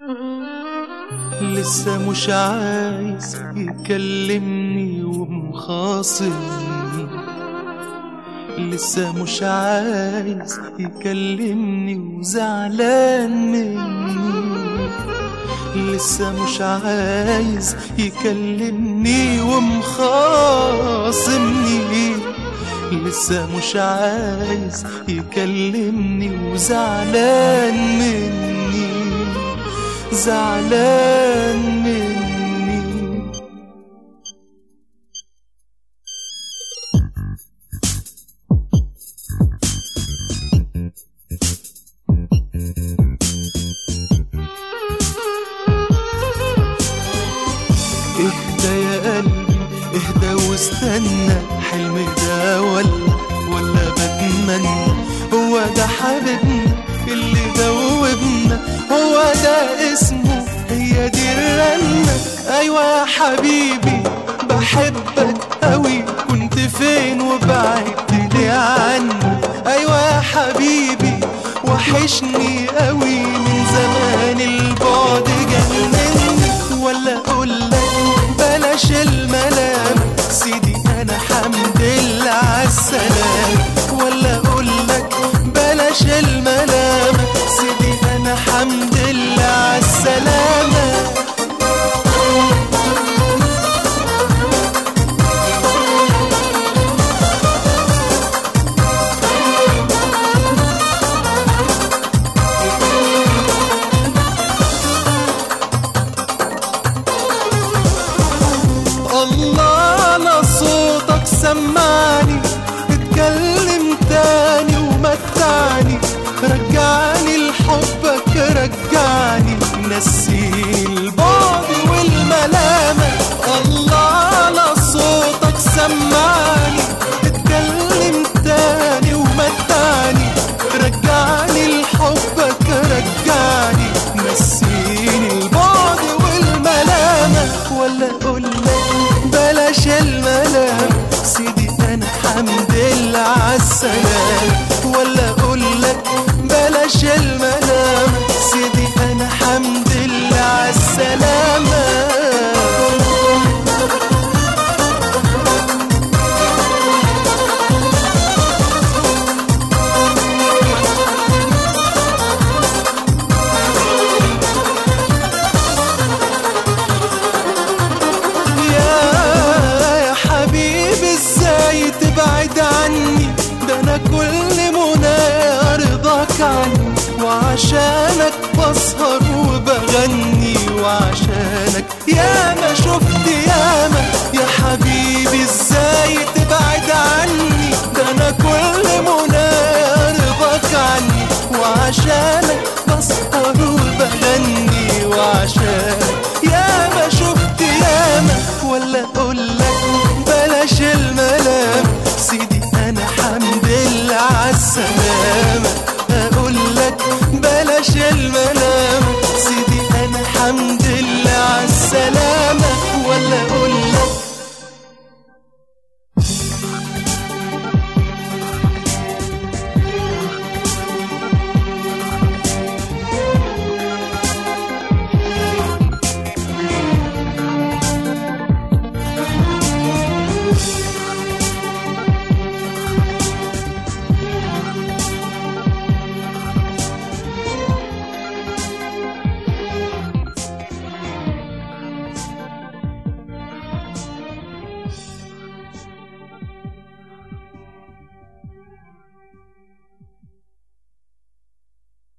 لسه مش عايز يكلمني ومخاصمني لسه مش عايز يكلمني وزعلان مني لسه مش عايز يكلمني ومخاصمني لسه مش عايز يكلمني وزعلان مني زعلان مني اهدى يا قلبي اهدى واستنى حلم ده ولا ولا بتمنى هو ده حبيبنا اللي دوبنا هو ده اسمه هي دي الرنة ايوه يا حبيبي بحبك قوي كنت فين وبعدت ليه عني ايوه يا حبيبي وحشني قوي من زمان البعد جنني ولا اقول لك بلاش الملام سيدي انا حمد لله عالسلام ولا اقول لك بلاش الملام سيدي انا حمد لله عالسلامه الله على صوتك سمعني اتكلم تاني ومتعني رجعني لحبك رجعني نسيني البعد والملامة الله على صوتك سمعني اتكلم تاني ومتعني رجعني لحبك رجعني نسيني البعد والملامة ولا اقول لك بلاش الملام سيدي انا حمد لله عالسلام ولا اقول لك بلاش الملام سيدي انا حمد لله عالسلامه يا يا حبيبي ازاي تبعد عني ده انا كل منى رضاك عني وعشانك بسهر وبغني وعشانك يا ما شفت ياما يا حبيبي ازاي تبعد عني ده انا كل منى رضاك عني وعشانك بسهر وبغني وعشانك يا ما شفت ياما ولا اقول لك بلاش الملام سيدي انا حمد لله عالسلامة اقول لك بلاش الملام سيدي انا حمد لله عالسلامة ولا اقول لك